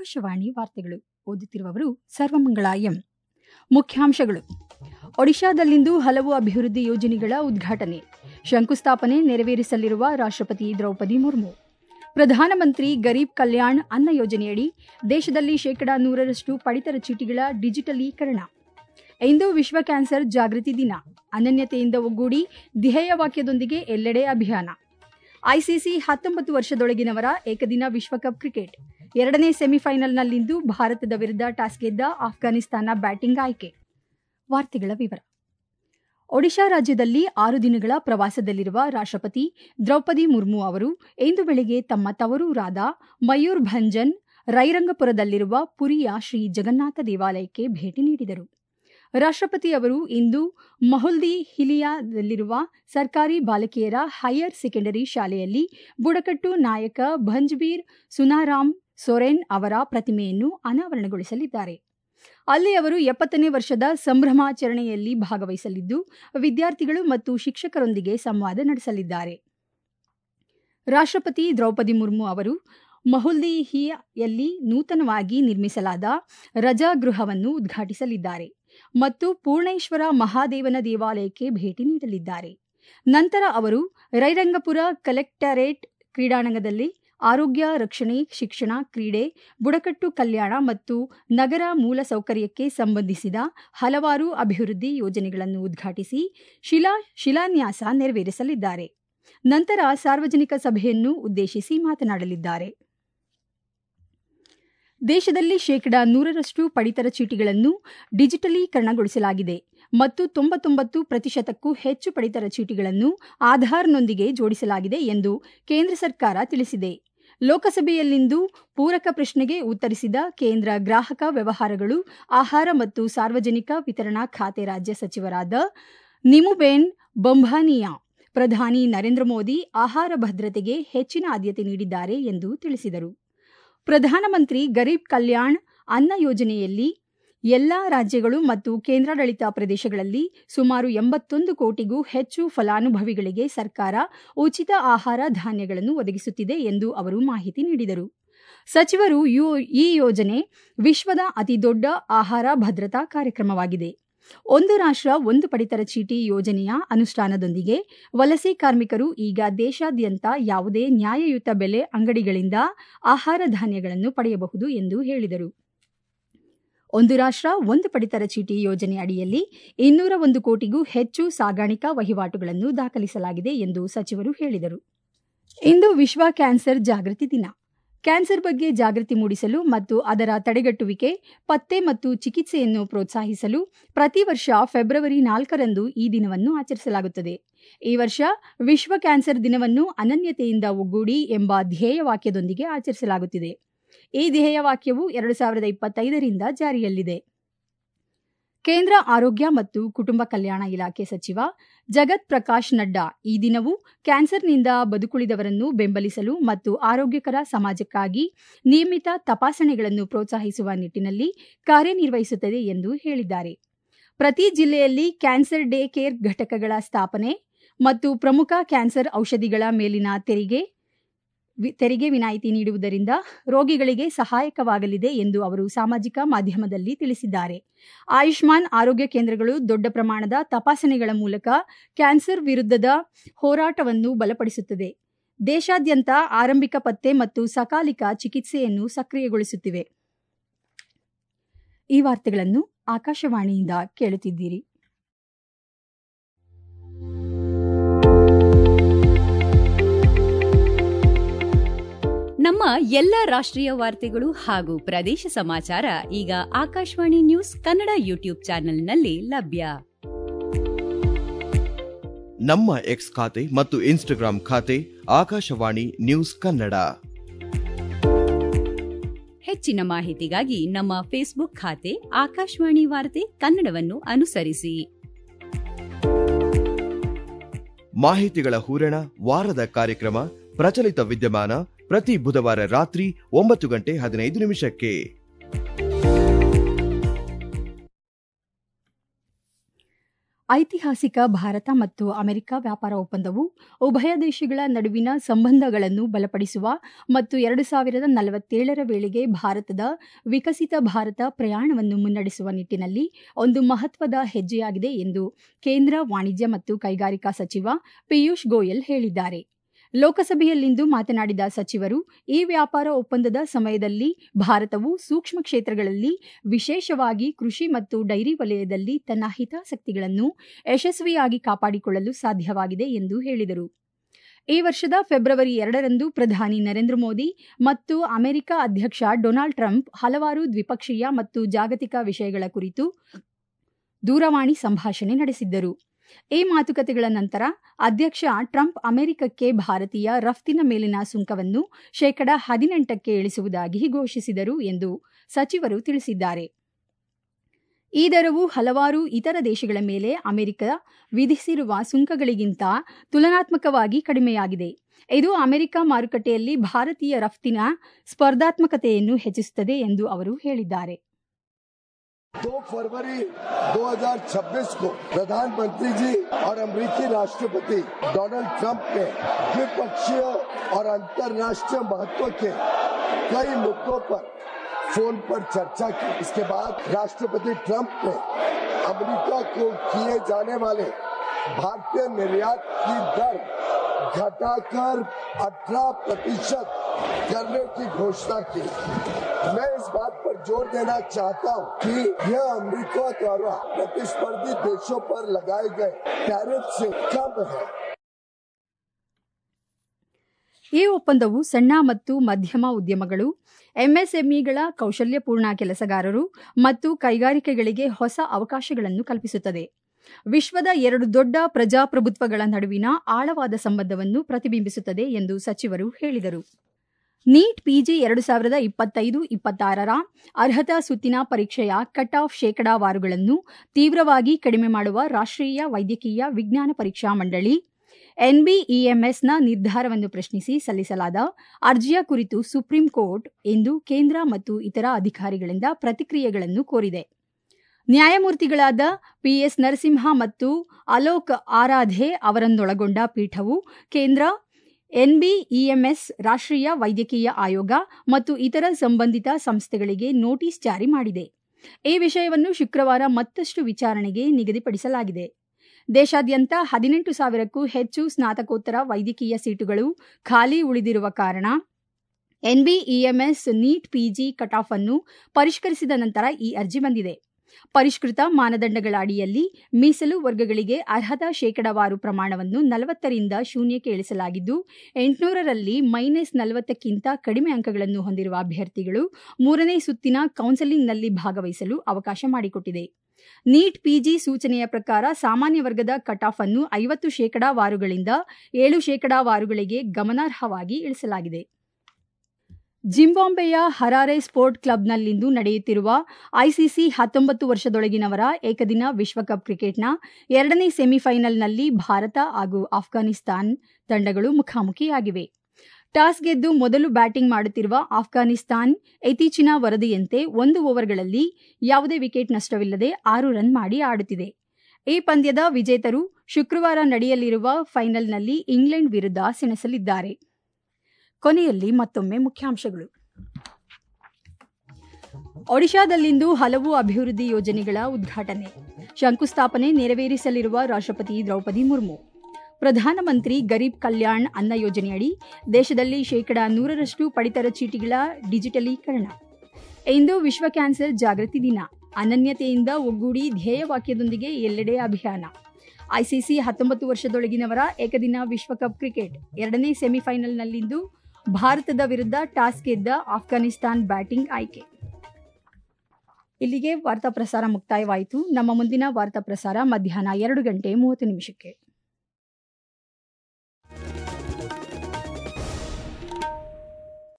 ಆಕಾಶವಾಣಿ ವಾರ್ತೆಗಳು ಓದುತ್ತಿರುವವರು ಸರ್ವಮಂಗಳ ಎಂ ಮುಖ್ಯಾಂಶಗಳು ಒಡಿಶಾದಲ್ಲಿಂದು ಹಲವು ಅಭಿವೃದ್ಧಿ ಯೋಜನೆಗಳ ಉದ್ಘಾಟನೆ ಶಂಕುಸ್ಥಾಪನೆ ನೆರವೇರಿಸಲಿರುವ ರಾಷ್ಟ್ರಪತಿ ದ್ರೌಪದಿ ಮುರ್ಮು ಪ್ರಧಾನಮಂತ್ರಿ ಗರೀಬ್ ಕಲ್ಯಾಣ್ ಅನ್ನ ಯೋಜನೆಯಡಿ ದೇಶದಲ್ಲಿ ಶೇಕಡಾ ನೂರರಷ್ಟು ಪಡಿತರ ಚೀಟಿಗಳ ಡಿಜಿಟಲೀಕರಣ ಇಂದು ವಿಶ್ವ ಕ್ಯಾನ್ಸರ್ ಜಾಗೃತಿ ದಿನ ಅನನ್ಯತೆಯಿಂದ ಒಗ್ಗೂಡಿ ಧ್ಯೇಯ ವಾಕ್ಯದೊಂದಿಗೆ ಎಲ್ಲೆಡೆ ಅಭಿಯಾನ ಐಸಿಸಿ ಹತ್ತೊಂಬತ್ತು ವರ್ಷದೊಳಗಿನವರ ಏಕದಿನ ವಿಶ್ವಕಪ್ ಕ್ರಿಕೆಟ್ ಎರಡನೇ ಸೆಮಿಫೈನಲ್ನಲ್ಲಿಂದು ಭಾರತದ ವಿರುದ್ಧ ಟಾಸ್ ಗೆದ್ದ ಆಫ್ಘಾನಿಸ್ತಾನ ಬ್ಯಾಟಿಂಗ್ ಆಯ್ಕೆ ವಾರ್ತೆಗಳ ವಿವರ ಒಡಿಶಾ ರಾಜ್ಯದಲ್ಲಿ ಆರು ದಿನಗಳ ಪ್ರವಾಸದಲ್ಲಿರುವ ರಾಷ್ಟ್ರಪತಿ ದ್ರೌಪದಿ ಮುರ್ಮು ಅವರು ಇಂದು ಬೆಳಗ್ಗೆ ತಮ್ಮ ತವರೂರಾದ ಮಯೂರ್ ಭಂಜನ್ ರೈರಂಗಪುರದಲ್ಲಿರುವ ಪುರಿಯ ಶ್ರೀ ಜಗನ್ನಾಥ ದೇವಾಲಯಕ್ಕೆ ಭೇಟಿ ನೀಡಿದರು ರಾಷ್ಟ್ರಪತಿ ಅವರು ಇಂದು ಮಹುಲ್ದಿ ಹಿಲಿಯಾದಲ್ಲಿರುವ ಸರ್ಕಾರಿ ಬಾಲಕಿಯರ ಹೈಯರ್ ಸೆಕೆಂಡರಿ ಶಾಲೆಯಲ್ಲಿ ಬುಡಕಟ್ಟು ನಾಯಕ ಭಂಜ್ಬೀರ್ ಸುನಾರಾಮ್ ಸೊರೆನ್ ಅವರ ಪ್ರತಿಮೆಯನ್ನು ಅನಾವರಣಗೊಳಿಸಲಿದ್ದಾರೆ ಅಲ್ಲಿ ಅವರು ಎಪ್ಪತ್ತನೇ ವರ್ಷದ ಸಂಭ್ರಮಾಚರಣೆಯಲ್ಲಿ ಭಾಗವಹಿಸಲಿದ್ದು ವಿದ್ಯಾರ್ಥಿಗಳು ಮತ್ತು ಶಿಕ್ಷಕರೊಂದಿಗೆ ಸಂವಾದ ನಡೆಸಲಿದ್ದಾರೆ ರಾಷ್ಟ್ರಪತಿ ದ್ರೌಪದಿ ಮುರ್ಮು ಅವರು ಮಹುಲ್ದಿಹಿಯಲ್ಲಿ ನೂತನವಾಗಿ ನಿರ್ಮಿಸಲಾದ ರಜಾಗೃಹವನ್ನು ಉದ್ಘಾಟಿಸಲಿದ್ದಾರೆ ಮತ್ತು ಪೂರ್ಣೇಶ್ವರ ಮಹಾದೇವನ ದೇವಾಲಯಕ್ಕೆ ಭೇಟಿ ನೀಡಲಿದ್ದಾರೆ ನಂತರ ಅವರು ರೈರಂಗಪುರ ಕಲೆಕ್ಟರೇಟ್ ಕ್ರೀಡಾಂಗಣದಲ್ಲಿ ಆರೋಗ್ಯ ರಕ್ಷಣೆ ಶಿಕ್ಷಣ ಕ್ರೀಡೆ ಬುಡಕಟ್ಟು ಕಲ್ಯಾಣ ಮತ್ತು ನಗರ ಮೂಲಸೌಕರ್ಯಕ್ಕೆ ಸಂಬಂಧಿಸಿದ ಹಲವಾರು ಅಭಿವೃದ್ಧಿ ಯೋಜನೆಗಳನ್ನು ಉದ್ಘಾಟಿಸಿ ಶಿಲಾ ಶಿಲಾನ್ಯಾಸ ನೆರವೇರಿಸಲಿದ್ದಾರೆ ನಂತರ ಸಾರ್ವಜನಿಕ ಸಭೆಯನ್ನು ಉದ್ದೇಶಿಸಿ ಮಾತನಾಡಲಿದ್ದಾರೆ ದೇಶದಲ್ಲಿ ಶೇಕಡಾ ನೂರರಷ್ಟು ಪಡಿತರ ಚೀಟಿಗಳನ್ನು ಡಿಜಿಟಲೀಕರಣಗೊಳಿಸಲಾಗಿದೆ ಮತ್ತು ತೊಂಬತ್ತೊಂಬತ್ತು ಪ್ರತಿಶತಕ್ಕೂ ಹೆಚ್ಚು ಪಡಿತರ ಚೀಟಿಗಳನ್ನು ಆಧಾರ್ನೊಂದಿಗೆ ಜೋಡಿಸಲಾಗಿದೆ ಎಂದು ಕೇಂದ್ರ ಸರ್ಕಾರ ತಿಳಿಸಿದೆ ಲೋಕಸಭೆಯಲ್ಲಿಂದು ಪೂರಕ ಪ್ರಶ್ನೆಗೆ ಉತ್ತರಿಸಿದ ಕೇಂದ್ರ ಗ್ರಾಹಕ ವ್ಯವಹಾರಗಳು ಆಹಾರ ಮತ್ತು ಸಾರ್ವಜನಿಕ ವಿತರಣಾ ಖಾತೆ ರಾಜ್ಯ ಸಚಿವರಾದ ನಿಮುಬೇನ್ ಬಂಭಾನಿಯಾ ಪ್ರಧಾನಿ ನರೇಂದ್ರ ಮೋದಿ ಆಹಾರ ಭದ್ರತೆಗೆ ಹೆಚ್ಚಿನ ಆದ್ಯತೆ ನೀಡಿದ್ದಾರೆ ಎಂದು ತಿಳಿಸಿದರು ಪ್ರಧಾನಮಂತ್ರಿ ಗರೀಬ್ ಕಲ್ಯಾಣ್ ಅನ್ನ ಯೋಜನೆಯಲ್ಲಿ ಎಲ್ಲಾ ರಾಜ್ಯಗಳು ಮತ್ತು ಕೇಂದ್ರಾಡಳಿತ ಪ್ರದೇಶಗಳಲ್ಲಿ ಸುಮಾರು ಎಂಬತ್ತೊಂದು ಕೋಟಿಗೂ ಹೆಚ್ಚು ಫಲಾನುಭವಿಗಳಿಗೆ ಸರ್ಕಾರ ಉಚಿತ ಆಹಾರ ಧಾನ್ಯಗಳನ್ನು ಒದಗಿಸುತ್ತಿದೆ ಎಂದು ಅವರು ಮಾಹಿತಿ ನೀಡಿದರು ಸಚಿವರು ಈ ಯೋಜನೆ ವಿಶ್ವದ ಅತಿದೊಡ್ಡ ಆಹಾರ ಭದ್ರತಾ ಕಾರ್ಯಕ್ರಮವಾಗಿದೆ ಒಂದು ರಾಷ್ಟ್ರ ಒಂದು ಪಡಿತರ ಚೀಟಿ ಯೋಜನೆಯ ಅನುಷ್ಠಾನದೊಂದಿಗೆ ವಲಸೆ ಕಾರ್ಮಿಕರು ಈಗ ದೇಶಾದ್ಯಂತ ಯಾವುದೇ ನ್ಯಾಯಯುತ ಬೆಲೆ ಅಂಗಡಿಗಳಿಂದ ಆಹಾರ ಧಾನ್ಯಗಳನ್ನು ಪಡೆಯಬಹುದು ಎಂದು ಹೇಳಿದರು ಒಂದು ರಾಷ್ಟ್ರ ಒಂದು ಪಡಿತರ ಚೀಟಿ ಯೋಜನೆ ಅಡಿಯಲ್ಲಿ ಇನ್ನೂರ ಒಂದು ಕೋಟಿಗೂ ಹೆಚ್ಚು ಸಾಗಾಣಿಕಾ ವಹಿವಾಟುಗಳನ್ನು ದಾಖಲಿಸಲಾಗಿದೆ ಎಂದು ಸಚಿವರು ಹೇಳಿದರು ಇಂದು ವಿಶ್ವ ಕ್ಯಾನ್ಸರ್ ಜಾಗೃತಿ ದಿನ ಕ್ಯಾನ್ಸರ್ ಬಗ್ಗೆ ಜಾಗೃತಿ ಮೂಡಿಸಲು ಮತ್ತು ಅದರ ತಡೆಗಟ್ಟುವಿಕೆ ಪತ್ತೆ ಮತ್ತು ಚಿಕಿತ್ಸೆಯನ್ನು ಪ್ರೋತ್ಸಾಹಿಸಲು ಪ್ರತಿ ವರ್ಷ ಫೆಬ್ರವರಿ ನಾಲ್ಕರಂದು ಈ ದಿನವನ್ನು ಆಚರಿಸಲಾಗುತ್ತದೆ ಈ ವರ್ಷ ವಿಶ್ವ ಕ್ಯಾನ್ಸರ್ ದಿನವನ್ನು ಅನನ್ಯತೆಯಿಂದ ಒಗ್ಗೂಡಿ ಎಂಬ ಧ್ಯೇಯವಾಕ್ಯದೊಂದಿಗೆ ಆಚರಿಸಲಾಗುತ್ತಿದೆ ಈ ಧ್ಯೇಯವಾಕ್ಯವು ಎರಡು ಸಾವಿರದ ಇಪ್ಪತ್ತೈದರಿಂದ ಜಾರಿಯಲ್ಲಿದೆ ಕೇಂದ್ರ ಆರೋಗ್ಯ ಮತ್ತು ಕುಟುಂಬ ಕಲ್ಯಾಣ ಇಲಾಖೆ ಸಚಿವ ಜಗತ್ ಪ್ರಕಾಶ್ ನಡ್ಡಾ ಈ ದಿನವು ಕ್ಯಾನ್ಸರ್ನಿಂದ ಬದುಕುಳಿದವರನ್ನು ಬೆಂಬಲಿಸಲು ಮತ್ತು ಆರೋಗ್ಯಕರ ಸಮಾಜಕ್ಕಾಗಿ ನಿಯಮಿತ ತಪಾಸಣೆಗಳನ್ನು ಪ್ರೋತ್ಸಾಹಿಸುವ ನಿಟ್ಟಿನಲ್ಲಿ ಕಾರ್ಯನಿರ್ವಹಿಸುತ್ತದೆ ಎಂದು ಹೇಳಿದ್ದಾರೆ ಪ್ರತಿ ಜಿಲ್ಲೆಯಲ್ಲಿ ಕ್ಯಾನ್ಸರ್ ಡೇ ಕೇರ್ ಘಟಕಗಳ ಸ್ಥಾಪನೆ ಮತ್ತು ಪ್ರಮುಖ ಕ್ಯಾನ್ಸರ್ ಔಷಧಿಗಳ ಮೇಲಿನ ತೆರಿಗೆ ತೆರಿಗೆ ವಿನಾಯಿತಿ ನೀಡುವುದರಿಂದ ರೋಗಿಗಳಿಗೆ ಸಹಾಯಕವಾಗಲಿದೆ ಎಂದು ಅವರು ಸಾಮಾಜಿಕ ಮಾಧ್ಯಮದಲ್ಲಿ ತಿಳಿಸಿದ್ದಾರೆ ಆಯುಷ್ಮಾನ್ ಆರೋಗ್ಯ ಕೇಂದ್ರಗಳು ದೊಡ್ಡ ಪ್ರಮಾಣದ ತಪಾಸಣೆಗಳ ಮೂಲಕ ಕ್ಯಾನ್ಸರ್ ವಿರುದ್ಧದ ಹೋರಾಟವನ್ನು ಬಲಪಡಿಸುತ್ತದೆ ದೇಶಾದ್ಯಂತ ಆರಂಭಿಕ ಪತ್ತೆ ಮತ್ತು ಸಕಾಲಿಕ ಚಿಕಿತ್ಸೆಯನ್ನು ಸಕ್ರಿಯಗೊಳಿಸುತ್ತಿವೆ ಈ ವಾರ್ತೆಗಳನ್ನು ಆಕಾಶವಾಣಿಯಿಂದ ಕೇಳುತ್ತಿದ್ದೀರಿ ನಮ್ಮ ಎಲ್ಲ ರಾಷ್ಟ್ರೀಯ ವಾರ್ತೆಗಳು ಹಾಗೂ ಪ್ರದೇಶ ಸಮಾಚಾರ ಈಗ ಆಕಾಶವಾಣಿ ನ್ಯೂಸ್ ಕನ್ನಡ ಯೂಟ್ಯೂಬ್ ಚಾನೆಲ್ನಲ್ಲಿ ಲಭ್ಯ ನಮ್ಮ ಎಕ್ಸ್ ಖಾತೆ ಮತ್ತು ಇನ್ಸ್ಟಾಗ್ರಾಂ ಖಾತೆ ಆಕಾಶವಾಣಿ ನ್ಯೂಸ್ ಕನ್ನಡ ಹೆಚ್ಚಿನ ಮಾಹಿತಿಗಾಗಿ ನಮ್ಮ ಫೇಸ್ಬುಕ್ ಖಾತೆ ಆಕಾಶವಾಣಿ ವಾರ್ತೆ ಕನ್ನಡವನ್ನು ಅನುಸರಿಸಿ ಮಾಹಿತಿಗಳ ಹೂರಣ ವಾರದ ಕಾರ್ಯಕ್ರಮ ಪ್ರಚಲಿತ ವಿದ್ಯಮಾನ ಪ್ರತಿ ಬುಧವಾರ ರಾತ್ರಿ ಒಂಬತ್ತು ಗಂಟೆ ಹದಿನೈದು ನಿಮಿಷಕ್ಕೆ ಐತಿಹಾಸಿಕ ಭಾರತ ಮತ್ತು ಅಮೆರಿಕ ವ್ಯಾಪಾರ ಒಪ್ಪಂದವು ಉಭಯ ದೇಶಗಳ ನಡುವಿನ ಸಂಬಂಧಗಳನ್ನು ಬಲಪಡಿಸುವ ಮತ್ತು ಎರಡು ಸಾವಿರದ ನಲವತ್ತೇಳರ ವೇಳೆಗೆ ಭಾರತದ ವಿಕಸಿತ ಭಾರತ ಪ್ರಯಾಣವನ್ನು ಮುನ್ನಡೆಸುವ ನಿಟ್ಟಿನಲ್ಲಿ ಒಂದು ಮಹತ್ವದ ಹೆಜ್ಜೆಯಾಗಿದೆ ಎಂದು ಕೇಂದ್ರ ವಾಣಿಜ್ಯ ಮತ್ತು ಕೈಗಾರಿಕಾ ಸಚಿವ ಪಿಯೂಷ್ ಗೋಯಲ್ ಹೇಳಿದ್ದಾರೆ ಲೋಕಸಭೆಯಲ್ಲಿಂದು ಮಾತನಾಡಿದ ಸಚಿವರು ಈ ವ್ಯಾಪಾರ ಒಪ್ಪಂದದ ಸಮಯದಲ್ಲಿ ಭಾರತವು ಸೂಕ್ಷ್ಮ ಕ್ಷೇತ್ರಗಳಲ್ಲಿ ವಿಶೇಷವಾಗಿ ಕೃಷಿ ಮತ್ತು ಡೈರಿ ವಲಯದಲ್ಲಿ ತನ್ನ ಹಿತಾಸಕ್ತಿಗಳನ್ನು ಯಶಸ್ವಿಯಾಗಿ ಕಾಪಾಡಿಕೊಳ್ಳಲು ಸಾಧ್ಯವಾಗಿದೆ ಎಂದು ಹೇಳಿದರು ಈ ವರ್ಷದ ಫೆಬ್ರವರಿ ಎರಡರಂದು ಪ್ರಧಾನಿ ನರೇಂದ್ರ ಮೋದಿ ಮತ್ತು ಅಮೆರಿಕ ಅಧ್ಯಕ್ಷ ಡೊನಾಲ್ಡ್ ಟ್ರಂಪ್ ಹಲವಾರು ದ್ವಿಪಕ್ಷೀಯ ಮತ್ತು ಜಾಗತಿಕ ವಿಷಯಗಳ ಕುರಿತು ದೂರವಾಣಿ ಸಂಭಾಷಣೆ ನಡೆಸಿದ್ದರು ಈ ಮಾತುಕತೆಗಳ ನಂತರ ಅಧ್ಯಕ್ಷ ಟ್ರಂಪ್ ಅಮೆರಿಕಕ್ಕೆ ಭಾರತೀಯ ರಫ್ತಿನ ಮೇಲಿನ ಸುಂಕವನ್ನು ಶೇಕಡ ಹದಿನೆಂಟಕ್ಕೆ ಇಳಿಸುವುದಾಗಿ ಘೋಷಿಸಿದರು ಎಂದು ಸಚಿವರು ತಿಳಿಸಿದ್ದಾರೆ ಈ ದರವು ಹಲವಾರು ಇತರ ದೇಶಗಳ ಮೇಲೆ ಅಮೆರಿಕ ವಿಧಿಸಿರುವ ಸುಂಕಗಳಿಗಿಂತ ತುಲನಾತ್ಮಕವಾಗಿ ಕಡಿಮೆಯಾಗಿದೆ ಇದು ಅಮೆರಿಕ ಮಾರುಕಟ್ಟೆಯಲ್ಲಿ ಭಾರತೀಯ ರಫ್ತಿನ ಸ್ಪರ್ಧಾತ್ಮಕತೆಯನ್ನು ಹೆಚ್ಚಿಸುತ್ತದೆ ಎಂದು ಅವರು ಹೇಳಿದ್ದಾರೆ दो फरवरी 2026 को प्रधानमंत्री जी और अमेरिकी राष्ट्रपति डोनाल्ड ट्रंप ने द्विपक्षीय और अंतर्राष्ट्रीय महत्व के कई मुद्दों पर फोन पर चर्चा की इसके बाद राष्ट्रपति ट्रंप ने अमेरिका को किए जाने वाले भारतीय निर्यात की दर घटाकर 18 प्रतिशत करने की घोषणा की मैं इस बात पर जोर देना चाहता हूं कि यह अमेरिका द्वारा प्रतिस्पर्धी देशों पर लगाए गए टैरिफ से कम है ಈ ಒಪ್ಪಂದವು ಸಣ್ಣ ಮತ್ತು ಮಧ್ಯಮ ಉದ್ಯಮಗಳು ಎಂಎಸ್ಎಂಇಗಳ ಕೌಶಲ್ಯಪೂರ್ಣ ಕೆಲಸಗಾರರು ಮತ್ತು ಕೈಗಾರಿಕೆಗಳಿಗೆ ಹೊಸ ಅವಕಾಶಗಳನ್ನು ಕಲ್ಪಿಸುತ್ತದೆ ವಿಶ್ವದ ಎರಡು ದೊಡ್ಡ ಪ್ರಜಾಪ್ರಭುತ್ವಗಳ ನಡುವಿನ ಆಳವಾದ ಸಂಬಂಧವನ್ನು ಪ್ರತಿಬಿಂಬಿಸುತ್ತದೆ ಎಂದು ಸಚಿವರು ಹೇಳಿದರು ನೀಟ್ ಪಿಜಿ ಎರಡು ಸಾವಿರದ ಇಪ್ಪತ್ತೈದು ಇಪ್ಪತ್ತಾರರ ಅರ್ಹತಾ ಸುತ್ತಿನ ಪರೀಕ್ಷೆಯ ಕಟ್ ಆಫ್ ಶೇಕಡಾವಾರುಗಳನ್ನು ತೀವ್ರವಾಗಿ ಕಡಿಮೆ ಮಾಡುವ ರಾಷ್ಟ್ರೀಯ ವೈದ್ಯಕೀಯ ವಿಜ್ಞಾನ ಪರೀಕ್ಷಾ ಮಂಡಳಿ ಎನ್ಬಿಇಎಂಎಸ್ನ ನಿರ್ಧಾರವನ್ನು ಪ್ರಶ್ನಿಸಿ ಸಲ್ಲಿಸಲಾದ ಅರ್ಜಿಯ ಕುರಿತು ಸುಪ್ರೀಂ ಕೋರ್ಟ್ ಇಂದು ಕೇಂದ್ರ ಮತ್ತು ಇತರ ಅಧಿಕಾರಿಗಳಿಂದ ಪ್ರತಿಕ್ರಿಯೆಗಳನ್ನು ಕೋರಿದೆ ನ್ಯಾಯಮೂರ್ತಿಗಳಾದ ಪಿಎಸ್ ನರಸಿಂಹ ಮತ್ತು ಅಲೋಕ್ ಆರಾಧೆ ಅವರನ್ನೊಳಗೊಂಡ ಪೀಠವು ಕೇಂದ್ರ ಎನ್ಬಿಇಎಂಎಸ್ ರಾಷ್ಟ್ರೀಯ ವೈದ್ಯಕೀಯ ಆಯೋಗ ಮತ್ತು ಇತರ ಸಂಬಂಧಿತ ಸಂಸ್ಥೆಗಳಿಗೆ ನೋಟಿಸ್ ಜಾರಿ ಮಾಡಿದೆ ಈ ವಿಷಯವನ್ನು ಶುಕ್ರವಾರ ಮತ್ತಷ್ಟು ವಿಚಾರಣೆಗೆ ನಿಗದಿಪಡಿಸಲಾಗಿದೆ ದೇಶಾದ್ಯಂತ ಹದಿನೆಂಟು ಸಾವಿರಕ್ಕೂ ಹೆಚ್ಚು ಸ್ನಾತಕೋತ್ತರ ವೈದ್ಯಕೀಯ ಸೀಟುಗಳು ಖಾಲಿ ಉಳಿದಿರುವ ಕಾರಣ NBEMS NEET PG cut off ಅನ್ನು ಪರಿಷ್ಕರಿಸಿದ ನಂತರ ಈ ಅರ್ಜಿ ಬಂದಿದೆ ಪರಿಷ್ಕೃತ ಮಾನದಂಡಗಳ ಅಡಿಯಲ್ಲಿ ಮೀಸಲು ವರ್ಗಗಳಿಗೆ ಅರ್ಹತಾ ಶೇಕಡಾವಾರು ಪ್ರಮಾಣವನ್ನು ನಲವತ್ತರಿಂದ ಶೂನ್ಯಕ್ಕೆ ಇಳಿಸಲಾಗಿದ್ದು ಎಂಟುನೂರರಲ್ಲಿ ಮೈನಸ್ ನಲವತ್ತಕ್ಕಿಂತ ಕಡಿಮೆ ಅಂಕಗಳನ್ನು ಹೊಂದಿರುವ ಅಭ್ಯರ್ಥಿಗಳು ಮೂರನೇ ಸುತ್ತಿನ ಕೌನ್ಸೆಲಿಂಗ್ನಲ್ಲಿ ಭಾಗವಹಿಸಲು ಅವಕಾಶ ಮಾಡಿಕೊಟ್ಟಿದೆ ನೀಟ್ ಪಿಜಿ ಸೂಚನೆಯ ಪ್ರಕಾರ ಸಾಮಾನ್ಯ ವರ್ಗದ ಕಟ್ ಆಫ್ ಅನ್ನು ಐವತ್ತು ಶೇಕಡಾವಾರುಗಳಿಂದ ಏಳು ಶೇಕಡಾವಾರುಗಳಿಗೆ ಗಮನಾರ್ಹವಾಗಿ ಇಳಿಸಲಾಗಿದೆ ಜಿಂಬಾಂಬೆಯ ಹರಾರೆ ಸ್ಪೋರ್ಟ್ ಕ್ಲಬ್ನಲ್ಲಿಂದು ನಡೆಯುತ್ತಿರುವ ಐಸಿಸಿ ಹತ್ತೊಂಬತ್ತು ವರ್ಷದೊಳಗಿನವರ ಏಕದಿನ ವಿಶ್ವಕಪ್ ಕ್ರಿಕೆಟ್ನ ಎರಡನೇ ಸೆಮಿಫೈನಲ್ನಲ್ಲಿ ಭಾರತ ಹಾಗೂ ಆಫ್ಘಾನಿಸ್ತಾನ್ ತಂಡಗಳು ಮುಖಾಮುಖಿಯಾಗಿವೆ ಟಾಸ್ ಗೆದ್ದು ಮೊದಲು ಬ್ಯಾಟಿಂಗ್ ಮಾಡುತ್ತಿರುವ ಆಫ್ಘಾನಿಸ್ತಾನ್ ಇತ್ತೀಚಿನ ವರದಿಯಂತೆ ಒಂದು ಓವರ್ಗಳಲ್ಲಿ ಯಾವುದೇ ವಿಕೆಟ್ ನಷ್ಟವಿಲ್ಲದೆ ಆರು ರನ್ ಮಾಡಿ ಆಡುತ್ತಿದೆ ಈ ಪಂದ್ಯದ ವಿಜೇತರು ಶುಕ್ರವಾರ ನಡೆಯಲಿರುವ ಫೈನಲ್ನಲ್ಲಿ ಇಂಗ್ಲೆಂಡ್ ವಿರುದ್ಧ ಸೆಣಸಲಿದ್ದಾರೆ ಕೊನೆಯಲ್ಲಿ ಮತ್ತೊಮ್ಮೆ ಮುಖ್ಯಾಂಶಗಳು ಒಡಿಶಾದಲ್ಲಿಂದು ಹಲವು ಅಭಿವೃದ್ಧಿ ಯೋಜನೆಗಳ ಉದ್ಘಾಟನೆ ಶಂಕುಸ್ಥಾಪನೆ ನೆರವೇರಿಸಲಿರುವ ರಾಷ್ಟ್ರಪತಿ ದ್ರೌಪದಿ ಮುರ್ಮು ಪ್ರಧಾನಮಂತ್ರಿ ಗರೀಬ್ ಕಲ್ಯಾಣ್ ಅನ್ನ ಯೋಜನೆಯಡಿ ದೇಶದಲ್ಲಿ ಶೇಕಡಾ ನೂರರಷ್ಟು ಪಡಿತರ ಚೀಟಿಗಳ ಡಿಜಿಟಲೀಕರಣ ಇಂದು ವಿಶ್ವ ಕ್ಯಾನ್ಸರ್ ಜಾಗೃತಿ ದಿನ ಅನನ್ಯತೆಯಿಂದ ಒಗ್ಗೂಡಿ ಧ್ಯೇಯವಾಕ್ಯದೊಂದಿಗೆ ಎಲ್ಲೆಡೆ ಅಭಿಯಾನ ಐಸಿಸಿ ಹತ್ತೊಂಬತ್ತು ವರ್ಷದೊಳಗಿನವರ ಏಕದಿನ ವಿಶ್ವಕಪ್ ಕ್ರಿಕೆಟ್ ಎರಡನೇ ಸೆಮಿಫೈನಲ್ನಲ್ಲಿಂದು ಭಾರತದ ವಿರುದ್ಧ ಟಾಸ್ ಗೆದ್ದ ಆಫ್ಘಾನಿಸ್ತಾನ್ ಬ್ಯಾಟಿಂಗ್ ಆಯ್ಕೆ ಇಲ್ಲಿಗೆ ವಾರ್ತಾ ಪ್ರಸಾರ ಮುಕ್ತಾಯವಾಯಿತು ನಮ್ಮ ಮುಂದಿನ ವಾರ್ತಾ ಪ್ರಸಾರ ಮಧ್ಯಾಹ್ನ ಎರಡು ಗಂಟೆ ಮೂವತ್ತು ನಿಮಿಷಕ್ಕೆ